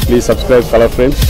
Please subscribe Color Frames.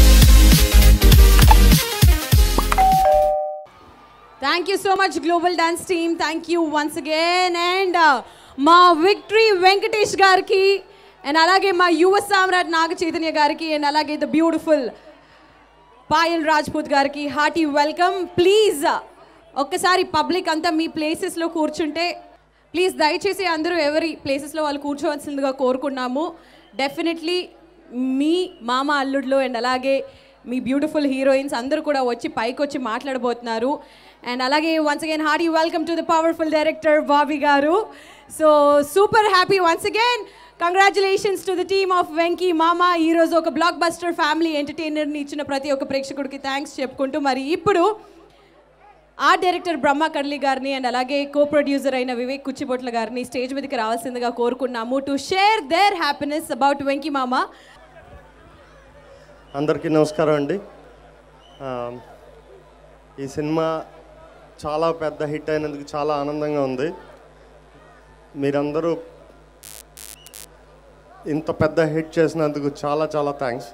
Thank you so much global dance team thank you once again and మా victory Venkatesh గారికి and అలాగే మా యువ సామ్రాట్ నాగ చైతన్య గారికి అండ్ అలాగే ద బ్యూటిఫుల్ పాయల్ రాజ్పూత్ గారికి హార్టీ వెల్కమ్ ప్లీజ్ ఒక్కసారి పబ్లిక్ అంతా మీ ప్లేసెస్లో కూర్చుంటే ప్లీజ్ దయచేసి అందరూ ఎవరి ప్లేసెస్లో వాళ్ళు కూర్చోవలసిందిగా కోరుకున్నాము డెఫినెట్లీ మీ మామ అల్లుళ్ళు అండ్ అలాగే మీ బ్యూటిఫుల్ హీరోయిన్స్ అందరూ కూడా వచ్చి పైకి వచ్చి మాట్లాడబోతున్నారు అండ్ అలాగే once again hearty welcome to the powerful director Bobby గారు so super happy once again congratulations to the team of Venky మామ ఈరోజు ఒక బ్లాక్ బస్టర్ ఫ్యామిలీ ఎంటర్టైనర్ని ఇచ్చిన ప్రతి ఒక్క ప్రేక్షకుడికి థ్యాంక్స్ చెప్పుకుంటూ మరి ఇప్పుడు ఆర్ట్ డైరెక్టర్ బ్రహ్మ కడ్లీ గారిని అండ్ అలాగే కో ప్రొడ్యూసర్ అయిన వివేక్ కుచ్చిబొట్ల గారిని స్టేజ్ మీదకి రావాల్సిందిగా కోరుకున్నాము to share their happiness about Venky మామ అందరికీ నమస్కారం అండి ఆ, ఈ సినిమా చాలా పెద్ద హిట్ అయినందుకు చాలా ఆనందంగా ఉంది మీరందరూ ఇంత పెద్ద హిట్ చేసినందుకు చాలా చాలా థ్యాంక్స్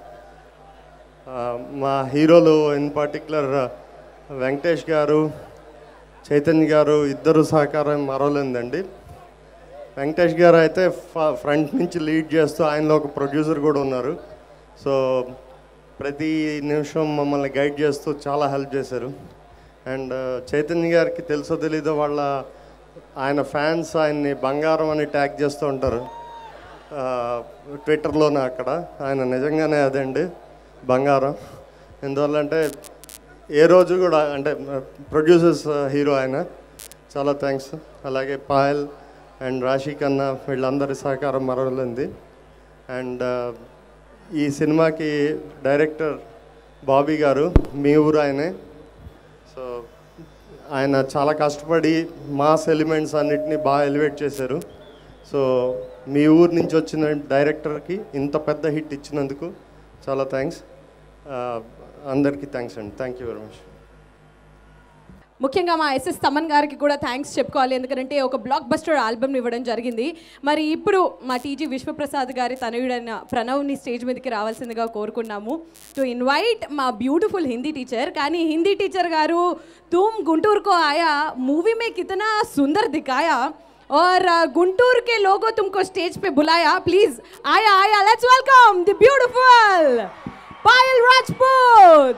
మా హీరోలు ఇన్ పర్టికులర్ వెంకటేష్ గారు చైతన్య గారు ఇద్దరు సహకారం మరవలేదండి వెంకటేష్ గారు అయితే ఫ- ఫ్రంట్ నుంచి లీడ్ చేస్తూ ఆయనలో ఒక ప్రొడ్యూసర్ కూడా ఉన్నారు సో ప్రతి నిమిషం మమ్మల్ని గైడ్ చేస్తూ చాలా హెల్ప్ చేశారు అండ్ చైతన్య గారికి తెలుసో తెలీదో వాళ్ళ ఆయన ఫ్యాన్స్ ఆయన్ని బంగారం అని ట్యాగ్ చేస్తూ ఉంటారు ట్విట్టర్లోనే అక్కడ ఆయన నిజంగానే అదండి బంగారం ఎందువల్ల అంటే ఏ రోజు కూడా అంటే ప్రొడ్యూసర్స్ హీరో ఆయన చాలా థ్యాంక్స్ అలాగే పాయల్ అండ్ రాశి కన్నా వీళ్ళందరి సహకారం మరవలేంది అండ్ ఈ సినిమాకి డైరెక్టర్ బాబీ గారు మీ ఊరు ఆయనే సో ఆయన చాలా కష్టపడి మాస్ ఎలిమెంట్స్ అన్నిటిని బాగా ఎలివేట్ చేశారు సో మీ ఊరు నుంచి వచ్చిన డైరెక్టర్కి ఇంత పెద్ద హిట్ ఇచ్చినందుకు చాలా థ్యాంక్స్ అందరికీ థ్యాంక్స్ అండి థ్యాంక్ యూ వెరీ మచ్ ముఖ్యంగా మా ఎస్ఎస్ తమన్ గారికి కూడా థ్యాంక్స్ చెప్పుకోవాలి ఎందుకంటే ఒక బ్లాక్ బస్టర్ ఆల్బమ్ ఇవ్వడం జరిగింది మరి ఇప్పుడు మా టీజీ విశ్వప్రసాద్ గారి తనయుడైన ప్రణవ్ని స్టేజ్ మీదకి రావాల్సిందిగా కోరుకున్నాము టు ఇన్వైట్ మా బ్యూటిఫుల్ హిందీ టీచర్ కానీ హిందీ టీచర్ గారు తుమ్ గుంటూరుకో ఆయా మూవీ में कितना सुंदर दिखाया और अ, गुंटूर के लोगों तुमको स्टेज पे बुलाया प्लीज आया आया let's welcome the beautiful Payal Rajput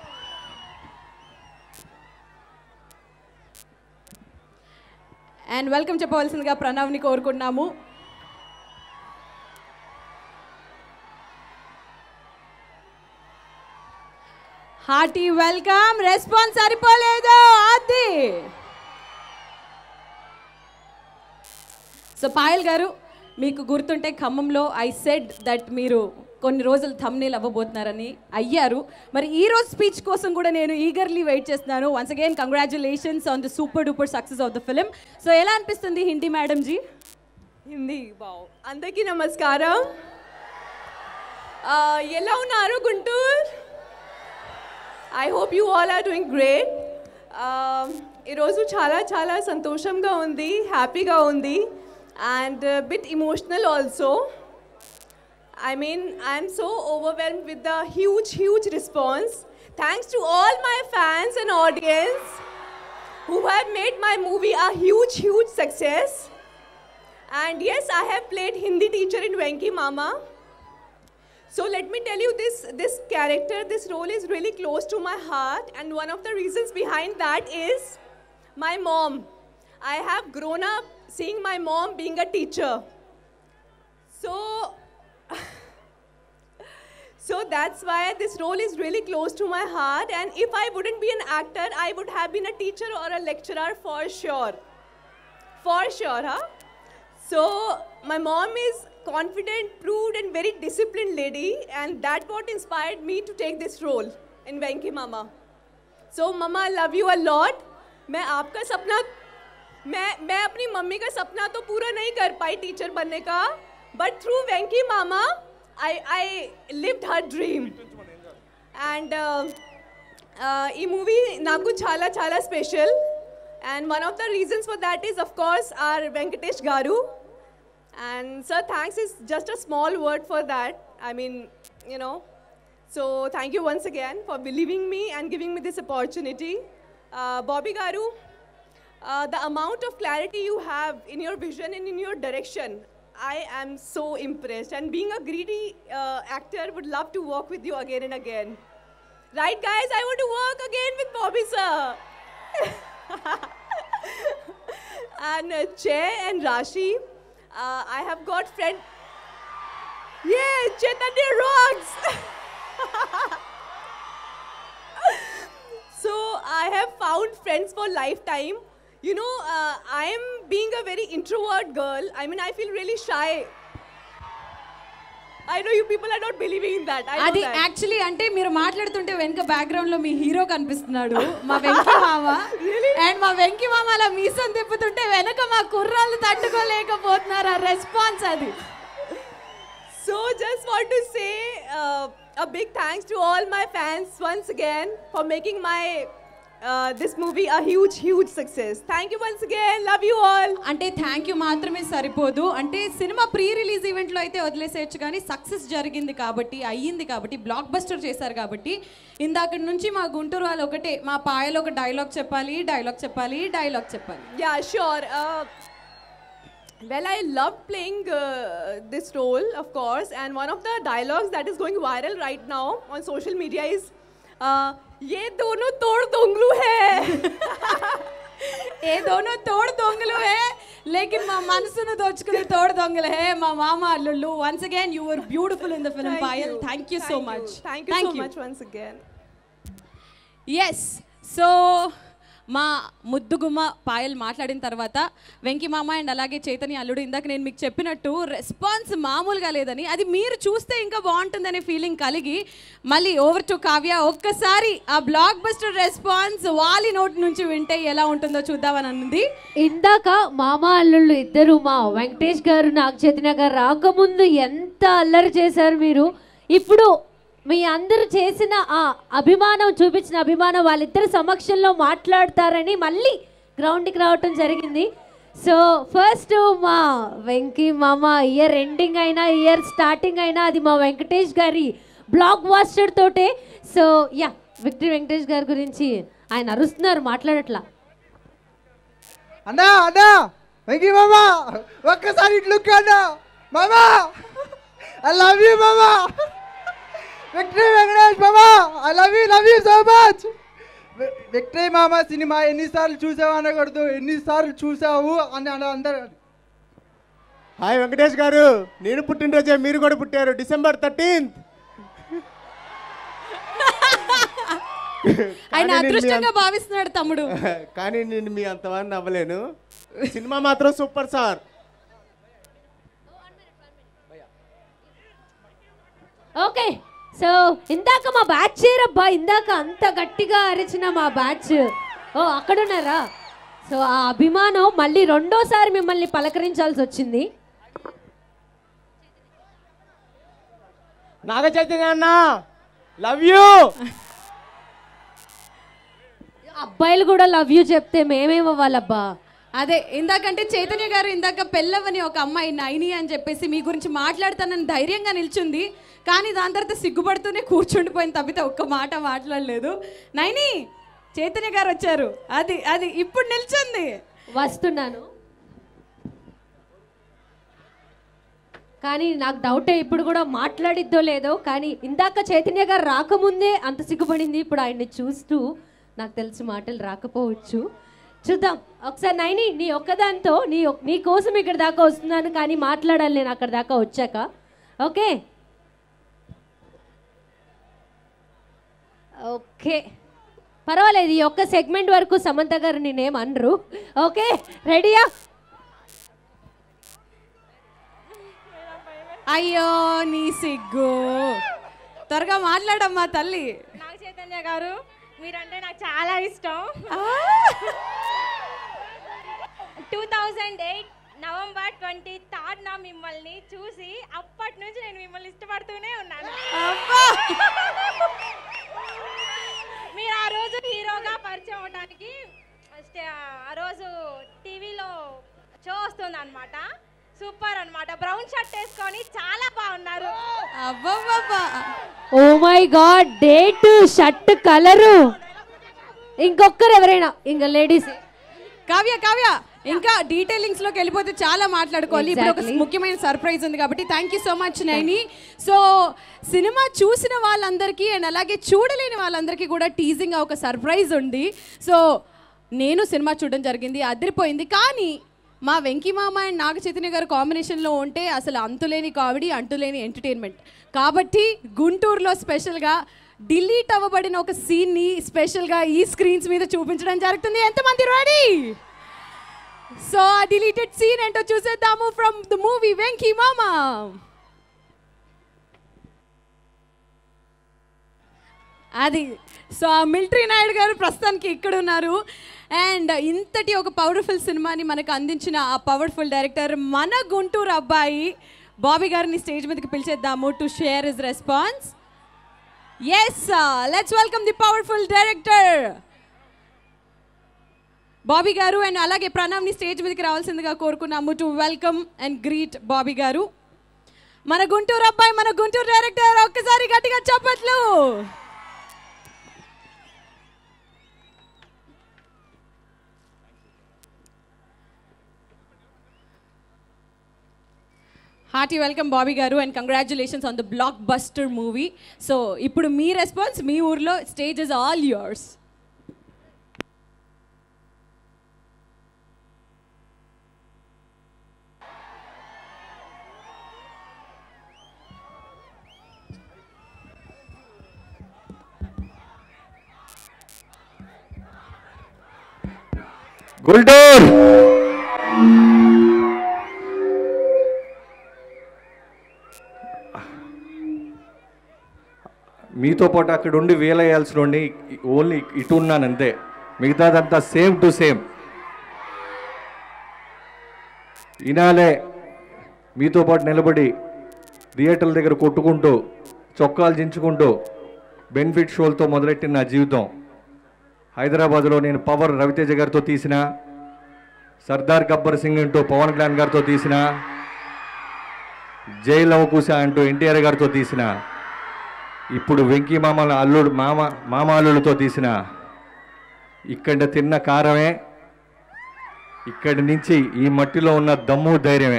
and welcome చెప్పవలసిందిగా ప్రణవ్ని కోరుకుంటున్నాము హార్టీ వెల్కమ్ రెస్పాన్స్ సరిపోలేదు అది సో పాయల్ గారు మీకు గుర్తుంటే ఖమ్మంలో ఐ సెడ్ దట్ మీరు కొన్ని రోజులు థమ్నేల్ అవ్వబోతున్నారని అయ్యారు మరి ఈ రోజు స్పీచ్ కోసం కూడా నేను ఈగర్లీ వెయిట్ చేస్తున్నాను once again congratulations on the super duper success of the film so ఎలా అనిపిస్తుంది హిందీ మేడం జీ హిందీ బావ్ అందరికీ నమస్కారం ఆ, ఎలా ఉన్నారు Guntur I hope you all are doing great ఈరోజు చాలా చాలా సంతోషంగా ఉంది హ్యాపీగా ఉంది and bit emotional also I mean, I'm so overwhelmed with the huge, huge response. Thanks to all my fans and audience who have made my movie a huge, huge success. And yes, I have played Hindi teacher in Venki Mama. So let me tell you this this character, this role is really close to my heart, and one of the reasons behind that is my mom. I have grown up seeing my mom being a teacher. So so that's why this role is really close to my heart. And if I wouldn't be an actor, I would have been a teacher or a lecturer for sure. For sure, huh? So my mom is confident, proved, and very disciplined lady, and that what inspired me to take this role in Venki Mama. So Mama, I love you a lot. मैं आपका सपना मैं मैं अपनी mummy का सपना तो पूरा नहीं कर पाई टीचर बनने का बट थ्रू वेंकी मामा I I lived her dream and ఈ మూవీ నాకు చాలా చాలా special and one of the reasons for that is of course our Venkatesh గారు and sir thanks is just a small word for that I mean you know. So thank you once again for believing me and giving me this opportunity. Uh, Bobby Garu, uh, the amount of clarity you have in your vision and in your direction, I am so impressed. And being a greedy uh, actor, would love to work with you again and again. Right, guys? I want to work again with Bobby, sir. and uh, Che and Rashi, uh, I have got friend. Yeah, Chaitanya rocks. so I have found friends for lifetime. You know, uh, I am being a very introvert girl. I mean, I feel really shy. I know you people are not believing in that. I know అది that. Actually అంటే మీరు మాట్లాడుతుంటే వెనక background లో మీ hero కనిపిస్తున్నాడు మా వెంకి మామ and మా వెంకి మామ అలా మీసం తిప్పుతుంటే వెనక మా కుర్రాళ్ళు తట్టుకోలేకపోతున్నారు ఆ రెస్పాన్స్ అది So just want to say uh, a big thanks to all my fans once again for making my uh, this movie a huge, huge success. Thank you once again. Love you all. అంటే thank you మాత్రమే సరిపోదు అంటే cinema pre release ఈవెంట్లో అయితే వదిలేసేయచ్చు కానీ success జరిగింది కాబట్టి అయ్యింది కాబట్టి బ్లాక్ బస్టర్ చేశారు కాబట్టి ఇందాక నుంచి మా గుంటూరు వాళ్ళు ఒకటే మా పాయలో ఒక డైలాగ్ చెప్పాలి డైలాగ్ చెప్పాలి డైలాగ్ చెప్పాలి Yeah, sure. Uh, well, I love playing uh, this role, of course, and one of the dialogues that is going viral right now on social media is, uh, "ये दोनों तोड़ दोंगलू है." ఏ దోనో తోడు దొంగలు హే లేకిన్ మా మనసును దోచుకునే తోడు దొంగలు హే మా మామ అల్లుళ్ళు once again you were beautiful in the film Thank Payal you. Thank you so Thank much you. Thank you so much once again. Yes so మా ముద్దుగుమ్మ పాయల్ మాట్లాడిన తర్వాత వెంకి మామ అండ్ అలాగే చైతన్య అల్లుడు ఇందాక నేను మీకు చెప్పినట్టు రెస్పాన్స్ మామూలుగా లేదని అది మీరు చూస్తే ఇంకా బాగుంటుందనే ఫీలింగ్ కలిగి మళ్ళీ ఓవర్ టు కావ్య ఒక్కసారి ఆ బ్లాక్ బస్టర్ రెస్పాన్స్ వాలి నోట్ నుంచి వింటే ఎలా ఉంటుందో చూద్దామని అన్నది ఇందాక మామ అల్లుళ్ళు ఇద్దరు మా వెంకటేష్ గారు నాగ చైతన్య గారు రాకముందు ఎంత అల్లరి చేశారు మీరు ఇప్పుడు మీ అందరూ చేసిన ఆ అభిమానం చూపించిన అభిమానం వాళ్ళిద్దరి సమక్షంలో మాట్లాడతారని మళ్ళీ గ్రౌండ్కి రావటం జరిగింది సో ఫస్ట్ మా వెంకీ మామ ఇయర్ ఎండింగ్ అయినా ఇయర్ స్టార్టింగ్ అయినా అది మా వెంకటేష్ గారి బ్లాక్ వాస్టర్ తోటే సో యా విక్టరీ వెంకటేష్ గారి గురించి ఆయన అరుస్తున్నారు మాట్లాడట్లా అన్నా అన్నా వెంకీ మామా ఒక్కసారి ఇట్లు అన్నా మామా ఐ లవ్ యూ మామా విక్టరీ వెంకటేష్ మామా I love you love you so much victory మామ సినిమా ఎన్నిసార్లు చూసావు అనకూడదు ఎన్నిసార్లు చూసావు అని అని అందరు హాయ్ వెంకటేష్ గారు నేను పుట్టినరోజే మీరు కూడా పుట్టారు డిసెంబర్ థర్టీన్త్ ఆయన అదృష్టంగా భావిస్తున్నాడు తమ్ముడు కానీ నేను మీ అంతవాడిని అవ్వలేను సినిమా మాత్రం సూపర్ సార్ ఓకే సో ఇందాక మా బ్యాచ్ చేరబ్బా ఇందాక అంత గట్టిగా అరిచిన మా బ్యాచ్ ఓ అక్కడున్నారా సో ఆ అభిమానం మళ్ళీ రెండోసారి మిమ్మల్ని పలకరించాల్సి వచ్చింది నాగ చైతన్య అన్న లవ్ యూ అబ్బాయిలు కూడా లవ్ యూ చెప్తే మేమేమవ్వాలబ్బా అదే ఇందాకంటే చైతన్య గారు ఇందాక పెళ్ళవని ఒక అమ్మాయి నైని అని చెప్పేసి మీ గురించి మాట్లాడతానని ధైర్యంగా నిల్చుంది కానీ దాని తర్వాత సిగ్గుపడుతూనే కూర్చుండిపోయిన తప్పితే ఒక్క మాట మాట్లాడలేదు నైని చైతన్య గారు వచ్చారు అది అది ఇప్పుడు నిల్చుంది వస్తున్నాను కానీ నాకు డౌటే ఇప్పుడు కూడా మాట్లాడిద్దో లేదో కానీ ఇందాక చైతన్య గారు రాకముందే అంత సిగ్గుపడింది ఇప్పుడు ఆయన్ని చూస్తూ నాకు తెలిసి మాటలు రాకపోవచ్చు చూద్దాం ఒకసారి నైని నీ ఒక్కదాంతో నీ ఒక్- నీ కోసం ఇక్కడ దాకా వస్తున్నాను కానీ మాట్లాడాలి నేను అక్కడ దాకా వచ్చాక ఓకే ఓకే పర్వాలేదు ఈ ఒక్క సెగ్మెంట్ వరకు సమంత గారు నేనేం అనరు ఓకే రెడీయా అయ్యో నీ సిగ్గు త్వరగా మాట్లాడమ్మా తల్లి నాగ చైతన్య గారు మీరంటే నాకు చాలా ఇష్టం two thousand eight November twenty third నా మిమ్మల్ని చూసి అప్పటి నుంచి నేను మిమ్మల్ని ఇష్టపడుతూనే ఉన్నాను మీరు ఆ రోజు హీరోగా పరిచయం అవడానికి స్టే- ఆ రోజు టీవీలో షో వస్తుంది అనమాట సూపర్ అన్నమాట బ్రౌన్ షర్ట్ వేసుకొని చాలా బాగున్నారు అబ్బబ్బబ్బా oh my god that shirt colour ఇంకొకరు ఎవరైనా ఇంకా లేడీస్ కావ్య కావ్య ఇంకా డీటెయిలింగ్స్ లోకి వెళ్ళిపోతే చాలా మాట్లాడుకోవాలి ఇప్పుడు ఒక Exactly. ముఖ్యమైన సర్ప్రైజ్ ఉంది కాబట్టి థ్యాంక్ యూ సో మచ్ నైని సో సినిమా చూసిన వాళ్ళందరికీ అండ్ అలాగే చూడలేని వాళ్ళందరికీ కూడా టీజింగ్ ఒక సర్ప్రైజ్ ఉంది సో నేను సినిమా చూడడం జరిగింది అదిరిపోయింది కానీ మా వెంకీ మామ అండ్ నాగ చైతన్య గారు కాంబినేషన్లో ఉంటే అసలు అంతులేని కామెడీ అంతులేని ఎంటర్టైన్మెంట్ కాబట్టి గుంటూరులో స్పెషల్గా డిలీట్ అవ్వబడిన ఒక సీన్ని స్పెషల్గా ఈ స్క్రీన్స్ మీద చూపించడం జరుగుతుంది ఎంతమంది రెడీ సో ఆ డిలీటెడ్ సీన్ ఏంటో చూసేద్దాము ఫ్రమ్ ద మూవీ వెంకీ మామా అది సో ఆ మిలిటరీ నాయుడు గారు ప్రస్తుతానికి ఇక్కడ ఉన్నారు అండ్ ఇంతటి ఒక పవర్ఫుల్ సినిమాని మనకు అందించిన ఆ పవర్ఫుల్ డైరెక్టర్ మన గుంటూరు అబ్బాయి బాబీ గారిని స్టేజ్ మీదకి పిలిచేద్దాము to share his response yes let's welcome the powerful director Bobby గారు అండ్ అలాగే ప్రణవ్ని స్టేజ్ మీదకి రావాల్సిందిగా కోరుకున్నాము to welcome and greet Bobby గారు మన గుంటూరు అబ్బాయి మన గుంటూరు డైరెక్టర్ ఒక్కసారి గట్టిగా చెప్పట్లు హార్టీ వెల్కమ్ బాబీ గారు and congratulations on the blockbuster movie so ఇప్పుడు మీ రెస్పాన్స్ మీ ఊర్లో stage is all yours Guntur మీతో పాటు అక్కడ ఉండి వేలయ్యాల్సిన ఉండి ఓన్లీ ఇటు ఉన్నాను అంతే మిగతాదంతా సేమ్ టు సేమ్ ఇనాలే మీతో పాటు నిలబడి థియేటర్ల దగ్గర కొట్టుకుంటూ చొక్కాలు దించుకుంటూ బెనిఫిట్ షోలతో మొదలెట్టిన నా జీవితం హైదరాబాద్లో నేను పవర్ రవితేజ గారితో తీసిన సర్దార్ గబ్బర్ సింగ్ అంటూ పవన్ కళ్యాణ్ గారితో తీసిన జై లవకుశ అంటూ ఎన్టీఆర్ గారితో తీసిన ఇప్పుడు వెంకీ మామల అల్లుడు మామ మామ అల్లుడితో తీసిన ఇక్కడ తిన్న కారమే ఇక్కడి నుంచి ఈ మట్టిలో ఉన్న దమ్ము ధైర్యమే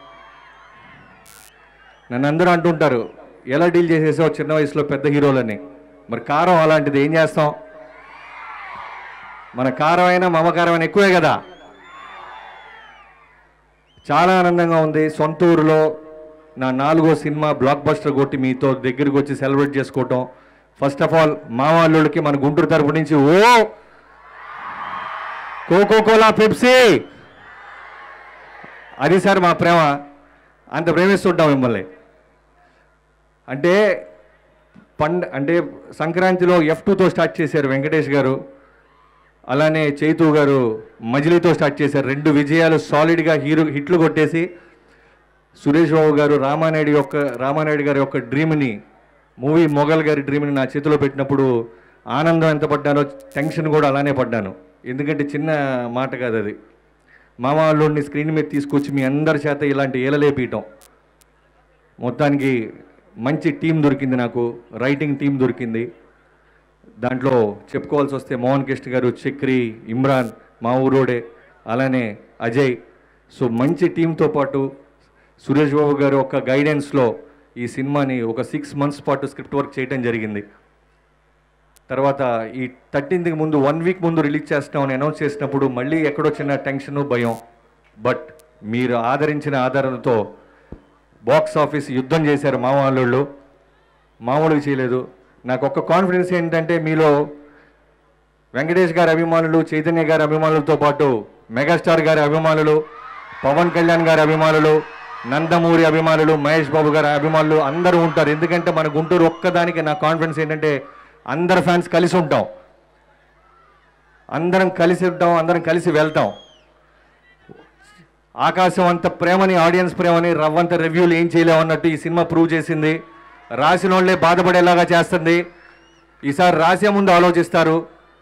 నన్ను అందరూ అంటుంటారు ఎలా డీల్ చేసేసావు చిన్న వయసులో పెద్ద హీరోలని మరి కారం అలాంటిది ఏం చేస్తాం మన కారమైన మమకారమైన ఎక్కువే కదా చాలా ఆనందంగా ఉంది సొంత ఊరిలో నా నాలుగో సినిమా బ్లాక్ బస్టర్ కొట్టి మీతో దగ్గరికి వచ్చి సెలబ్రేట్ చేసుకోవటం ఫస్ట్ ఆఫ్ ఆల్ మా వాళ్ళకి మన గుంటూరు తరపు నుంచి ఓ కోకో కోలా పెప్సీ అది సార్ మా ప్రేమ అంత ప్రేమిస్తుంటాం మిమ్మల్ని అంటే పండ అంటే సంక్రాంతిలో ఎఫ్ టూతో స్టార్ట్ చేశారు వెంకటేష్ గారు అలానే చైతు గారు మజిలీతో స్టార్ట్ చేశారు రెండు విజయాలు సాలిడ్గా హీరో హిట్లు కొట్టేసి సురేష్ బాబు గారు రామానాయుడు యొక్క రామానాయుడు గారి యొక్క డ్రీమ్ని మూవీ మొఘల్ గారి డ్రీమ్ని నా చేతిలో పెట్టినప్పుడు ఆనందం ఎంత పడ్డానో టెన్షన్ కూడా అలానే పడ్డాను ఎందుకంటే చిన్న మాట కాదు అది మామ అల్లుడిని స్క్రీన్ మీద తీసుకొచ్చి మీ అందరి చేత ఇలాంటి ఏలలేపీయటం మొత్తానికి మంచి టీం దొరికింది నాకు రైటింగ్ టీం దొరికింది దాంట్లో చెప్పుకోవాల్సి వస్తే మోహన్ కృష్ణ గారు చక్రి ఇమ్రాన్ మా ఊరోడే అలానే అజయ్ సో మంచి టీంతో పాటు సురేష్ బాబు గారు ఒక గైడెన్స్లో ఈ సినిమాని ఒక సిక్స్ మంత్స్ పాటు స్క్రిప్ట్ వర్క్ చేయడం జరిగింది తర్వాత ఈ థర్టీన్త్కి ముందు వన్ వీక్ ముందు రిలీజ్ చేస్తామని అనౌన్స్ చేసినప్పుడు మళ్ళీ ఎక్కడో చిన్న టెన్షన్ భయం బట్ మీరు ఆదరించిన ఆదరణతో బాక్స్ ఆఫీస్ యుద్ధం చేశారు మా వాళ్ళు మామూలుగా చేయలేదు నాకు ఒక్క కాన్ఫిడెన్స్ ఏంటంటే మీలో వెంకటేష్ గారి అభిమానులు చైతన్య గారి అభిమానులతో పాటు మెగాస్టార్ గారి అభిమానులు పవన్ కళ్యాణ్ గారి అభిమానులు నందమూరి అభిమానులు మహేష్ బాబు గారి అభిమానులు అందరూ ఉంటారు ఎందుకంటే మన గుంటూరు ఒక్కదానికి నా కాన్ఫిడెన్స్ ఏంటంటే అందరు ఫ్యాన్స్ కలిసి ఉంటాం అందరం కలిసి ఉంటాం అందరం కలిసి వెళ్తాం ఆకాశం అంత ప్రేమని ఆడియన్స్ ప్రేమని రవ్వంత రివ్యూలు ఏం చేయలేవు అన్నట్టు ఈ సినిమా ప్రూవ్ చేసింది రాసిన వాళ్ళే బాధపడేలాగా చేస్తుంది ఈసారి రాసే ముందు ఆలోచిస్తారు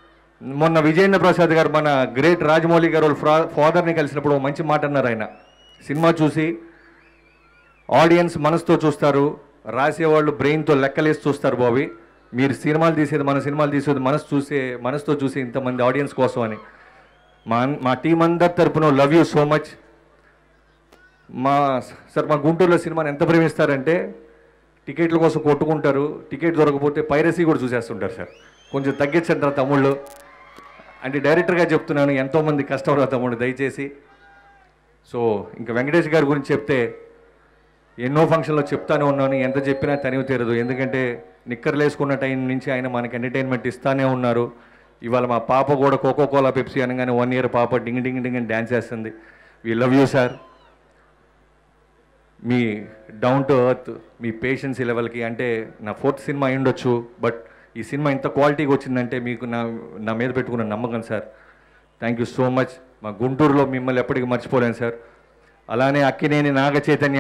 మొన్న విజయేంద్ర ప్రసాద్ గారు మన గ్రేట్ రాజమౌళి గారు వాళ్ళ ఫ్రా ఫాదర్ని కలిసినప్పుడు ఓ మంచి మాట అన్నారు ఆయన సినిమా చూసి ఆడియన్స్ మనసుతో చూస్తారు రాసేవాళ్ళు బ్రెయిన్తో లెక్కలేసి చూస్తారు బాబీ మీరు సినిమాలు తీసేది మన సినిమాలు తీసేది మనసు చూసే మనసుతో చూసే ఇంతమంది ఆడియన్స్ కోసం అని మా అన్- మా టీం అందరి తరపున లవ్ యూ సో మచ్ మా సార్ మా గుంటూరులో సినిమాని ఎంత ప్రేమిస్తారంటే టికెట్ల కోసం కొట్టుకుంటారు టికెట్ దొరకకపోతే పైరసీ కూడా చూసేస్తుంటారు సార్ కొంచెం తగ్గించండి రా తమ్ముళ్ళు అంటే డైరెక్టర్గా చెప్తున్నాను ఎంతోమంది కష్టం రా తమ్ముడు దయచేసి సో ఇంకా వెంకటేష్ గారి గురించి చెప్తే ఎన్నో ఫంక్షన్లో చెప్తానే ఉన్నాను ఎంత చెప్పినా తనివి తీరదు ఎందుకంటే నిక్కర్లు వేసుకున్న టైం నుంచి ఆయన మనకి ఎంటర్టైన్మెంట్ ఇస్తానే ఉన్నారు ఇవాళ మా పాప కూడా కోకో కోలా పెప్సీ అనగానే వన్ ఇయర్ పాప డింగ్ డింగ్ డింగ్ అని డ్యాన్స్ చేస్తుంది వీ లవ్ యూ సార్ మీ డౌన్ టు ఎర్త్ మీ పేషెన్సీ లెవెల్కి అంటే నా ఫోర్త్ సినిమా అయి ఉండొచ్చు బట్ ఈ సినిమా ఇంత క్వాలిటీగా వచ్చిందంటే మీకు నా నా మీద పెట్టుకున్న నమ్మకం sir thank you so much మా గుంటూరులో మిమ్మల్ని ఎప్పటికీ మర్చిపోలేను సార్ అలానే అక్కినేని నాగ చైతన్య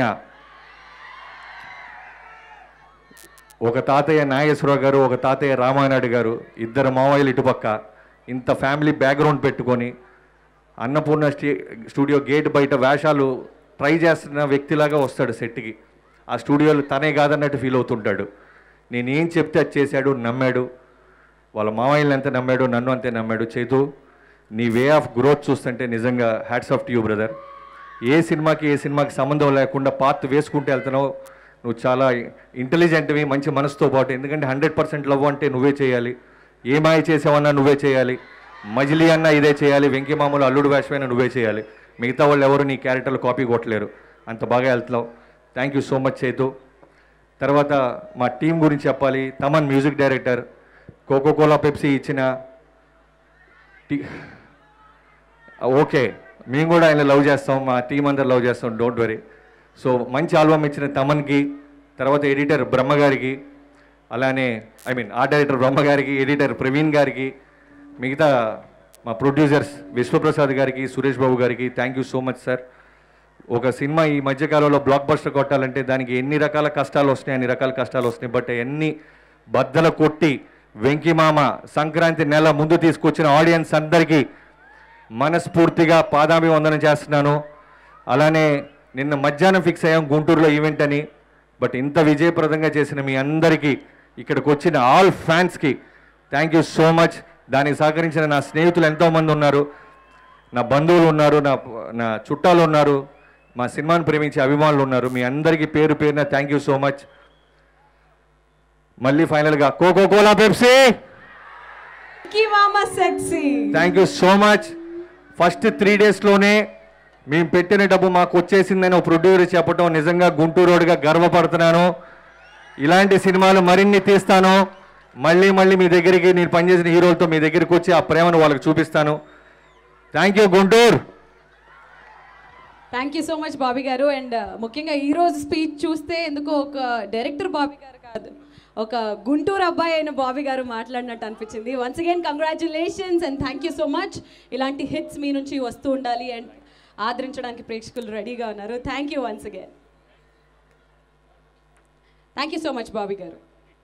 ఒక తాతయ్య నాగేశ్వరరావు గారు ఒక తాతయ్య రామానాయుడు గారు ఇద్దరు మావయ్యలు ఇటుపక్క ఇంత ఫ్యామిలీ బ్యాక్గ్రౌండ్ పెట్టుకొని అన్నపూర్ణ స్టీ స్టూడియో గేట్ బయట వేషాలు ట్రై చేస్తున్న వ్యక్తిలాగా వస్తాడు సెట్కి ఆ స్టూడియోలో తనే కాదన్నట్టు ఫీల్ అవుతుంటాడు నేనేం చెప్తే అది చేశాడు నమ్మాడు వాళ్ళ మావయ్యలు ఎంత నమ్మాడు నన్ను అంతే నమ్మాడు చేతు నీ వే ఆఫ్ గ్రోత్ చూస్తుంటే నిజంగా hats off to you brother ఏ సినిమాకి ఏ సినిమాకి సంబంధం లేకుండా పాత్ వేసుకుంటూ వెళ్తున్నావు నువ్వు చాలా ఇంటెలిజెంట్వి మంచి మనసుతో పాటు ఎందుకంటే హండ్రెడ్ పర్సెంట్ లవ్ అంటే నువ్వే చేయాలి ఏ మాయ చేసావన్నా నువ్వే చేయాలి మజిలీ అన్నా ఇదే చేయాలి వెంకీ మామూలు అల్లుడు వేషమైనా నువ్వే చేయాలి మిగతా వాళ్ళు ఎవరు నీ క్యారెక్టర్లు కాపీ కొట్టలేరు అంత బాగా వెళ్తున్నావు థ్యాంక్ యూ సో మచ్ చేతు తర్వాత మా టీం గురించి చెప్పాలి Thaman music director coco cola Pepsi ఇచ్చిన టీ ఓకే మేము కూడా ఆయన లవ్ చేస్తాం మా టీం అందరు లవ్ చేస్తాం డోంట్ వరీ సో మంచి ఆల్బమ్ ఇచ్చిన తమన్కి తర్వాత ఎడిటర్ బ్రహ్మ గారికి అలానే I mean art director Brahma గారికి ఎడిటర్ ప్రవీణ్ గారికి మిగతా మా ప్రొడ్యూసర్స్ విశ్వప్రసాద్ గారికి సురేష్ బాబు గారికి thank you so much sir ఒక సినిమా ఈ మధ్యకాలంలో బ్లాక్ బస్టర్ కొట్టాలంటే దానికి ఎన్ని రకాల కష్టాలు వస్తున్నాయి అన్ని రకాల కష్టాలు వస్తున్నాయి బట్ ఎన్ని బద్దలు కొట్టి వెంకిమామ సంక్రాంతి నెల ముందు తీసుకొచ్చిన ఆడియన్స్ అందరికీ మనస్ఫూర్తిగా పాదాభివందనం చేస్తున్నాను అలానే నిన్న మధ్యాహ్నం ఫిక్స్ అయ్యాం గుంటూరులో ఈవెంట్ అని బట్ ఇంత విజయప్రదంగా చేసిన మీ అందరికీ ఇక్కడికి వచ్చిన ఆల్ ఫ్యాన్స్కి థ్యాంక్ యూ సో మచ్ దానికి సహకరించిన నా స్నేహితులు ఎంతోమంది ఉన్నారు నా బంధువులు ఉన్నారు నా నా చుట్టాలు ఉన్నారు మా సినిమాను ప్రేమించే అభిమానులు ఉన్నారు మీ అందరికీ పేరు పేరున థ్యాంక్ యూ సో మచ్ మళ్ళీ ఫైనల్గా కోకో కోలా పెప్సీ మామ sexy thank you so much first three డేస్లోనే మేము పెట్టిన డబ్బు మాకు వచ్చేసిందని ఒక ప్రొడ్యూసర్ చెప్పడం నిజంగా గుంటూరుగా గర్వపడుతున్నాను ఇలాంటి సినిమాలు మరిన్ని తీస్తాను మళ్ళీ మళ్ళీ మీ దగ్గరికి నేను పనిచేసిన హీరోలతో మీ దగ్గరికి వచ్చి ఆ ప్రేమను వాళ్ళకి చూపిస్తాను thank you Guntur thank you so much Bobby గారు అండ్ ముఖ్యంగా ఈ రోజు స్పీచ్ చూస్తే ఎందుకో ఒక డైరెక్టర్ బాబీ గారు కాదు ఒక గుంటూరు అబ్బాయి అయిన బాబీ గారు మాట్లాడినట్టు అనిపించింది once again congratulations and thank you so much ఇలాంటి హిట్స్ మీ నుంచి వస్తూ ఉండాలి అండ్ ఆదరించడానికి ప్రేక్షకులు రెడీగా ఉన్నారు thank you once again thank you so much Bobby గారు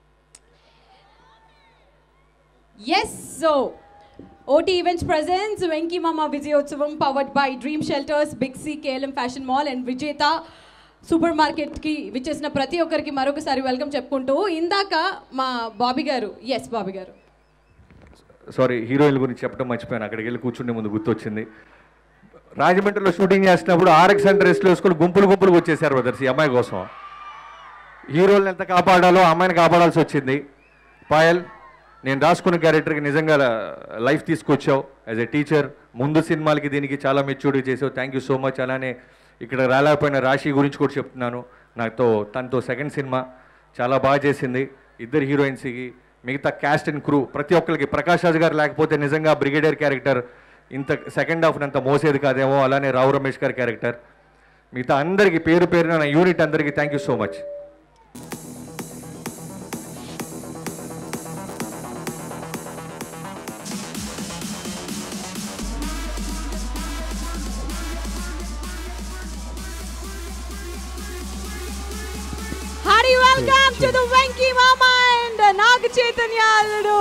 yes so OT events presents Venky మామ విజయోత్సవం powered by dream shelters big C KLM fashion mall and Vijetha super మార్కెట్కి విచ్చేసిన ప్రతి ఒక్కరికి మరొకసారి వెల్కమ్ చెప్పుకుంటూ ఇందాక మా బాబీ గారు ఎస్ బాబీ గారు సారీ హీరోయిన్ గురించి చెప్పడం మర్చిపోయాను అక్కడికి వెళ్ళి కూర్చుండే ముందు గుర్తొచ్చింది రాజమండ్రిలో షూటింగ్ చేసినప్పుడు ఆర్ఎక్స్ హండ్రెడ్ డ్రెస్లు వేసుకొని గుంపులు గుంపులు వచ్చేసారు బ్రదర్స్ ఈ అమ్మాయి కోసం హీరోలను ఎంత కాపాడాలో ఆ అమ్మాయిని కాపాడాల్సి వచ్చింది పాయల్ నేను రాసుకున్న క్యారెక్టర్కి నిజంగా లైఫ్ తీసుకొచ్చావు యాజ్ ఎ టీచర్ ముందు సినిమాలకి దీనికి చాలా మెచ్యూర్డ్గా చేసావు థ్యాంక్ యూ సో మచ్ అలానే ఇక్కడ రాలేకపోయిన రాశి గురించి కూడా చెప్తున్నాను నాతో తనతో సెకండ్ సినిమా చాలా బాగా చేసింది ఇద్దరు హీరోయిన్స్కి మిగతా క్యాస్ట్ అండ్ క్రూ ప్రతి ఒక్కరికి ప్రకాష్ రాజ్ గారు లేకపోతే నిజంగా బ్రిగేడియర్ క్యారెక్టర్ ఇంత సెకండ్ హాఫ్ అంత మోసేది కాదేమో అలానే రావు రమేష్ గారి క్యారెక్టర్ మిగతా అందరికీ పేరు పేరున నా యూనిట్ అందరికీ thank you so much hearty welcome to the Venky మామ అండ్ నాగ చైతన్య అల్లుడు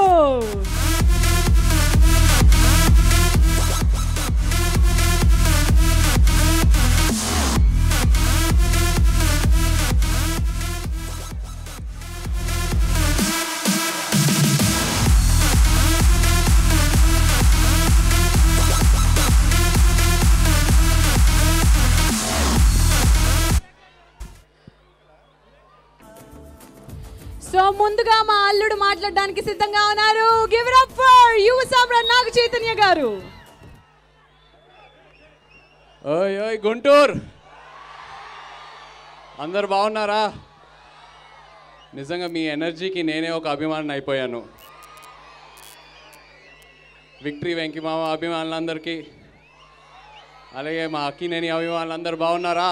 ముందుగా మా అల్లుడు మాట్లాడడానికి సిద్ధంగా ఉన్నారు గివ్ ఇట్ అప్ ఫర్ యువ సామ్రాట్ నాగ చైతన్య గారు ఓయ్ ఓయ్ గుంటూరు అందరు బాగున్నారా నిజంగా మీ ఎనర్జీకి నేనే ఒక అభిమాని అయిపోయాను విక్టరీ వెంకిమామ అభిమానులందరికీ అలాగే మా అక్కినేని అభిమానులందరూ బాగున్నారా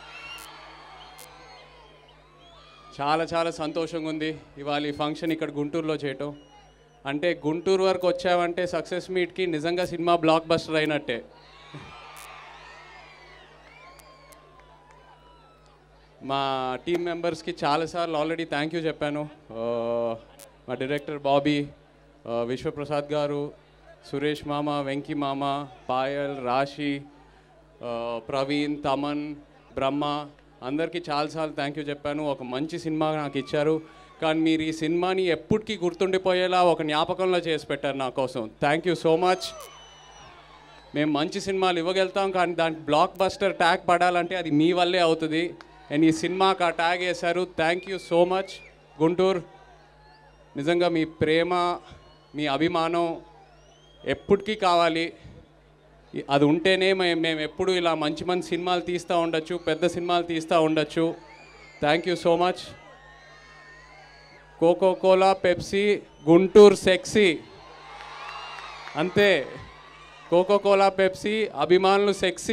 చాలా చాలా సంతోషంగా ఉంది ఇవాళ ఈ ఫంక్షన్ ఇక్కడ గుంటూరులో చేయటం అంటే గుంటూరు వరకు వచ్చామంటే సక్సెస్ మీట్కి నిజంగా సినిమా బ్లాక్ బస్టర్ అయినట్టే మా టీం మెంబర్స్కి చాలాసార్లు ఆల్రెడీ థ్యాంక్ యూ చెప్పాను ఆ, మా డైరెక్టర్ బాబీ ఆ, విశ్వప్రసాద్ గారు సురేష్ మామ వెంకీ మామ పాయల్ రాశి ఆ, ప్రవీణ్ తమన్ బ్రహ్మ అందరికీ చాలాసార్లు థ్యాంక్ యూ చెప్పాను ఒక మంచి సినిమా నాకు ఇచ్చారు కానీ మీరు ఈ సినిమాని ఎప్పటికీ గుర్తుండిపోయేలా ఒక జ్ఞాపకంలో చేసి పెట్టారు నా కోసం థ్యాంక్ యూ సో మచ్ మేము మంచి సినిమాలు ఇవ్వగలుగుతాం కానీ దానికి బ్లాక్ బస్టర్ ట్యాగ్ పడాలంటే అది మీ వల్లే అవుతుంది అండ్ ఈ సినిమాకి ఆ ట్యాగ్ వేశారు thank you so much Guntur నిజంగా మీ ప్రేమ మీ అభిమానం ఎప్పటికీ కావాలి ఇ- అది ఉంటేనే మేము మేము ఎప్పుడు ఇలా మంచి మంచి సినిమాలు తీస్తూ ఉండొచ్చు పెద్ద సినిమాలు తీస్తూ ఉండొచ్చు thank you so much coco cola Pepsi Guntur sexy అంతే కోకో కోలా పెప్సీ అభిమానులు సెక్సీ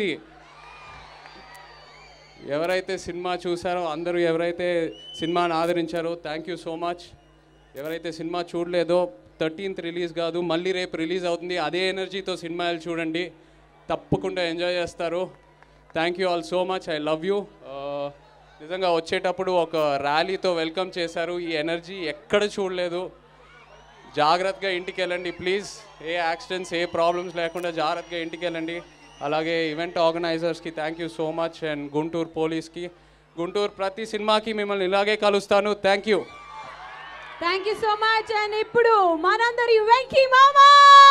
ఎవరైతే సినిమా చూసారో అందరూ ఎవరైతే సినిమాని ఆదరించారో థ్యాంక్ యూ సో మచ్ ఎవరైతే సినిమా చూడలేదో థర్టీన్త్ రిలీజ్ కాదు మళ్ళీ రేపు రిలీజ్ అవుతుంది అదే ఎనర్జీతో సినిమాలు చూడండి తప్పకుండా ఎంజాయ్ చేస్తారు thank you all so much I love you నిజంగా వచ్చేటప్పుడు ఒక ర్యాలీతో వెల్కమ్ చేశారు ఈ ఎనర్జీ ఎక్కడ చూడలేదు జాగ్రత్తగా ఇంటికి వెళ్ళండి ప్లీజ్ ఏ యాక్సిడెంట్స్ ఏ ప్రాబ్లమ్స్ లేకుండా జాగ్రత్తగా ఇంటికి వెళ్ళండి అలాగే ఈవెంట్ ఆర్గనైజర్స్కి thank you so much and Guntur పోలీస్కి గుంటూరు ప్రతి సినిమాకి మిమ్మల్ని ఇలాగే కలుస్తాను thank you thank you so much and ఇప్పుడు మనందరి వెంకీ మామా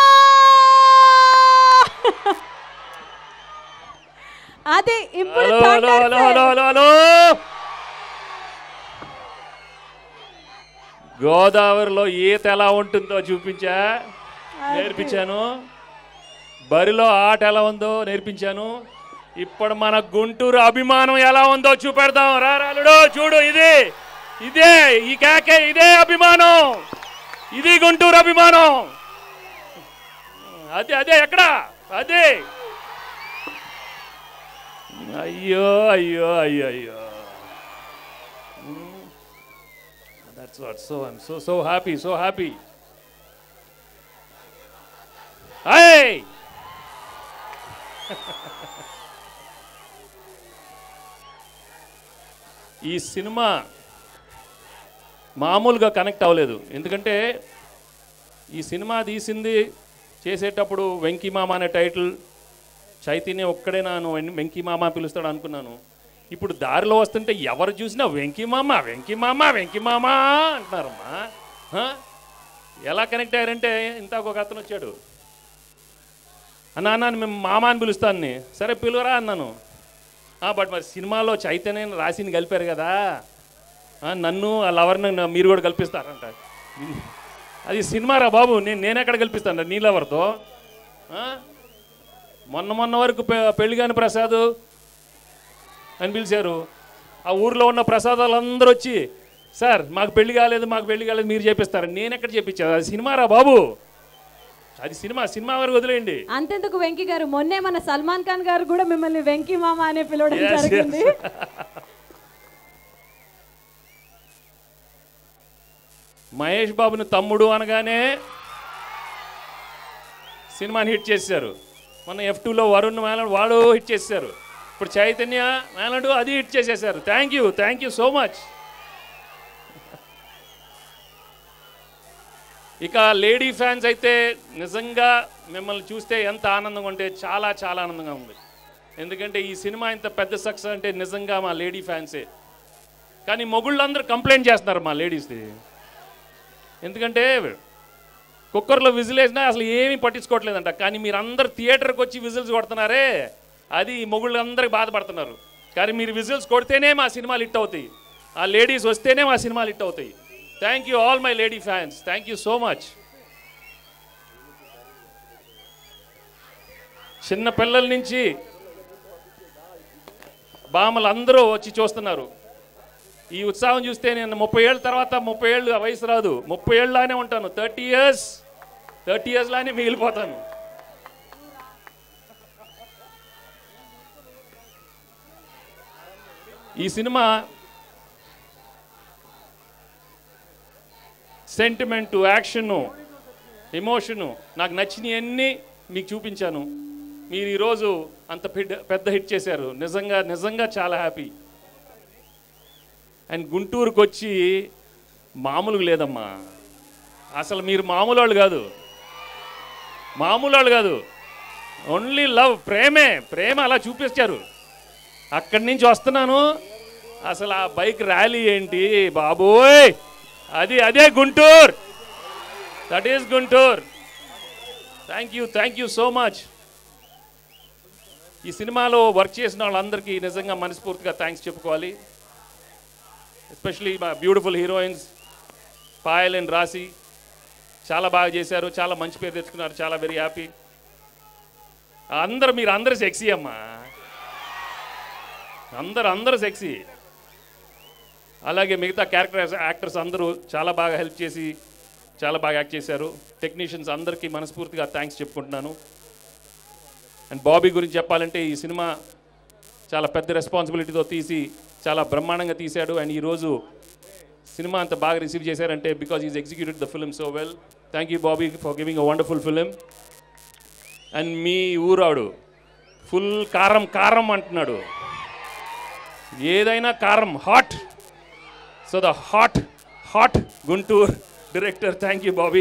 అదే ఇప్పుడు hello hello thunder hello say. Hello hello hello గోదావరిలో ఈత ఎలా ఉంటుందో చూపించా నేర్పించాను బరిలో ఆట ఎలా ఉందో నేర్పించాను ఇప్పుడు మన గుంటూరు అభిమానం ఎలా ఉందో చూపెడదాం రా రాలుడు చూడు ఇది ఇదే ఈ కేకే ఇదే అభిమానం ఇది గుంటూరు అభిమానం అదే అదే ఎక్కడ అదే అయ్యో అయ్యో అయ్యో అయ్యో that's what so I'm so so happy so happy Hey! ఈ సినిమా మామూలుగా కనెక్ట్ అవ్వలేదు ఎందుకంటే ఈ సినిమా తీసింది చేసేటప్పుడు వెంకీ మామ అనే టైటిల్ చైతన్య ఒక్కడే నాను వెంకీ మామ పిలుస్తాడు అనుకున్నాను ఇప్పుడు దారిలో వస్తుంటే ఎవరు చూసినా వెంకీ మామ వెంకీ మామ వెంకీ మామ అంటున్నారమ్మా హ? ఎలా కనెక్ట్ అయ్యారంటే ఇంత ఒక అతను వచ్చాడు అన్నా అన్న మేము మామ అని పిలుస్తాను సరే పిలువరా అన్నాను "ఆ, బట్ మరి సినిమాలో చైతన్యం రాసిని కలిపారు కదా ఆ, నన్ను ఆ లవర్ని నా- మీరు కూడా కల్పిస్తారంట అది సినిమారా బాబు నేను నేను ఎక్కడ కల్పిస్తాను నీ లవర్తో ఆ? మొన్న మొన్న వరకు పె- పెళ్లి కాని ప్రసాద్ అని పిలిచారు ఆ ఊర్లో ఉన్న ప్రసాదాలు అందరూ వచ్చి సార్ మాకు పెళ్లి కాలేదు మాకు పెళ్లి కాలేదు మీరు చేపిస్తారు నేను ఎక్కడ చేపించాను అది సినిమారా బాబు అది సినిమా సినిమా వరకు వదిలేయండి అంతెందుకు వెంకీ గారు మొన్నే మన సల్మాన్ ఖాన్ గారు కూడా మిమ్మల్ని వెంకీ మామ అనే పిలవడం Yes, yes. జరిగింది మహేష్ బాబుని తమ్ముడు అనగానే సినిమాని హిట్ చేశారు మొన్న ఎఫ్ టూలో వరుణ్ మేనడు వాడు హిట్ చేశారు ఇప్పుడు చైతన్య మేనడు అది హిట్ చేసేసారు thank you thank you so much ఇక లేడీ ఫ్యాన్స్ అయితే నిజంగా మిమ్మల్ని చూస్తే ఎంత ఆనందంగా ఉంటే చాలా చాలా ఆనందంగా ఉంది ఎందుకంటే ఈ సినిమా ఇంత పెద్ద సక్సెస్ అంటే నిజంగా మా లేడీ ఫ్యాన్సే కానీ మొగుళ్ళందరూ కంప్లైంట్ చేస్తున్నారు మా లేడీస్ది ఎందుకంటే కుక్కర్లో విజిల్ వేసినా అసలు ఏమీ పట్టించుకోవట్లేదంట కానీ మీరు అందరు థియేటర్కి వచ్చి విజిల్స్ కొడుతున్నారే అది మొగుళ్ళు అందరికి బాధపడుతున్నారు కానీ మీరు విజిల్స్ కొడితేనే మా సినిమాలు హిట్ అవుతాయి ఆ లేడీస్ వస్తేనే మా సినిమాలు హిట్ అవుతాయి thank you all my lady fans thank you so much చిన్న పిల్లల నుంచి బామ్మలు అందరూ వచ్చి చూస్తున్నారు ఈ ఉత్సాహం చూస్తే నేను ముప్పై ఏళ్ళ తర్వాత ముప్పై ఏళ్ళు ఆ వయసు రాదు ముప్పై ఏళ్ళలానే ఉంటాను థర్టీ ఇయర్స్ థర్టీ ఇయర్స్లానే మిగిలిపోతాను ఈ సినిమా సెంటిమెంటు యాక్షను ఎమోషను నాకు నచ్చినవన్నీ మీకు చూపించాను మీరు ఈరోజు అంత పెద్ద పెద్ద హిట్ చేశారు నిజంగా నిజంగా చాలా హ్యాపీ అండ్ గుంటూరుకు వచ్చి మామూలుగా లేదమ్మా అసలు మీరు మామూలు వాళ్ళు కాదు మామూలు వాళ్ళు కాదు ఓన్లీ లవ్ ప్రేమే ప్రేమ అలా చూపించారు అక్కడి నుంచి వస్తున్నాను అసలు ఆ బైక్ ర్యాలీ ఏంటి బాబోయ్ అది అదే Guntur that is Guntur thank you thank you so much ఈ సినిమాలో వర్క్ చేసిన వాళ్ళందరికీ నిజంగా మనస్ఫూర్తిగా థ్యాంక్స్ చెప్పుకోవాలి ఎస్పెషలీ మా బ్యూటిఫుల్ హీరోయిన్స్ పాయల్ అండ్ రాసి చాలా బాగా చేశారు చాలా మంచి పేరు తెచ్చుకున్నారు చాలా వెరీ హ్యాపీ అందరు మీరు అందరు సెక్సీ అమ్మా అందరు అందరు సెక్సీ అలాగే మిగతా క్యారెక్టర్ యాక్టర్స్ అందరూ చాలా బాగా హెల్ప్ చేసి చాలా బాగా యాక్ట్ చేశారు టెక్నీషియన్స్ అందరికీ మనస్ఫూర్తిగా థ్యాంక్స్ చెప్పుకుంటున్నాను అండ్ బాబీ గురించి చెప్పాలంటే ఈ సినిమా చాలా పెద్ద రెస్పాన్సిబిలిటీతో తీసి చాలా బ్రహ్మాండంగా తీశాడు అండ్ ఈరోజు సినిమా అంత బాగా రిసీవ్ చేశారంటే because is executed the film so well thank you Bobby for giving a wonderful film and మీ ఊరాడు ఫుల్ కారం కారం అంటున్నాడు ఏదైనా కారం hot so the hot hot Guntur director thank you Bobby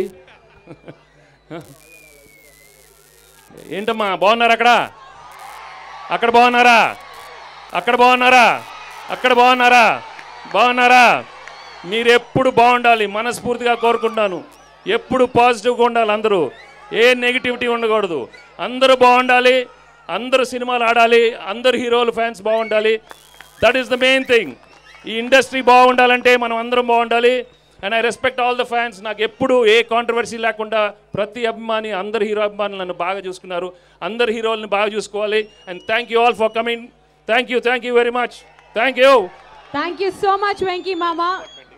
ఏంటమ్మా బాగున్నారు అక్కడ అక్కడ బాగున్నారా అక్కడ బాగున్నారా అక్కడ బాగున్నారా బాగున్నారా మీరు ఎప్పుడు బాగుండాలి మనస్ఫూర్తిగా కోరుకుంటాను ఎప్పుడు పాజిటివ్గా ఉండాలి అందరూ ఏ నెగిటివిటీ ఉండకూడదు అందరూ బాగుండాలి అందరూ సినిమాలు ఆడాలి అందరు హీరోలు ఫ్యాన్స్ బాగుండాలి that is the main thing ఈ ఇండస్ట్రీ బాగుండాలంటే మనం అందరం బాగుండాలి and I respect all the fans నాకు ఎప్పుడు ఏ కాంట్రవర్సీ లేకుండా ప్రతి అభిమాని అందరు హీరో అభిమానులు నన్ను బాగా చూసుకున్నారు అందరు హీరోలను బాగా చూసుకోవాలి and thank you all for coming thank you thank you very much thank you thank you so much Venky మామా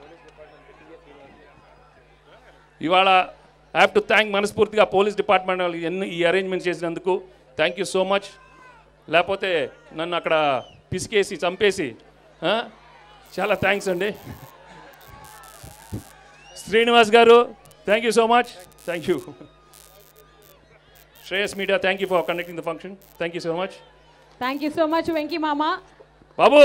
ఇవాళ ఐ హ్యావ్ టు థ్యాంక్ మనస్ఫూర్తిగా పోలీస్ డిపార్ట్మెంట్ వాళ్ళకి ఎన్ని ఈ అరేంజ్మెంట్ చేసినందుకు థ్యాంక్ యూ సో మచ్ లేకపోతే నన్ను అక్కడ పిసికేసి చంపేసి ఆ? చాలా థ్యాంక్స్ అండి Srinivas garu thank you so much thank you Shreyas media thank you for conducting the function thank you so much thank you so much Venky మామా బాబు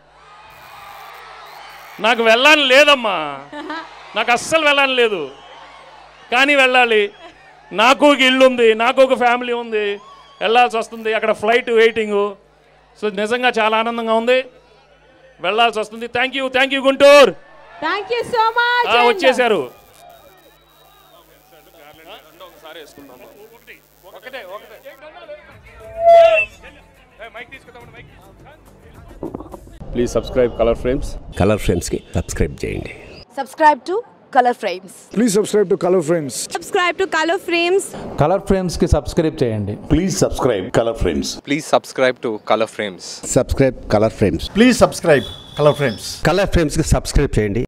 నాకు వెళ్ళాలని లేదమ్మా నాకు అస్సలు వెళ్ళాలని లేదు కానీ వెళ్ళాలి నాకు ఒక ఇల్లు ఉంది నాకు ఒక ఫ్యామిలీ ఉంది వెళ్ళాల్సి వస్తుంది అక్కడ ఫ్లైట్ వెయిటింగ్ సో నిజంగా చాలా ఆనందంగా ఉంది వెళ్ళాల్సి వస్తుంది thank you thank you Guntur thank you so much ఆ, వచ్చేసారు please subscribe Color Frames Color ఫ్రేమ్స్కి సబ్స్క్రైబ్ చేయండి subscribe to color frames Please subscribe to Color Frames. subscribe to color frames Color ఫ్రేమ్స్కి సబ్స్క్రైబ్ చేయండి please subscribe Color Frames please subscribe to Color Frames subscribe Color Frames Please subscribe Color Frames. Color ఫ్రేమ్స్కి subscribe చేయండి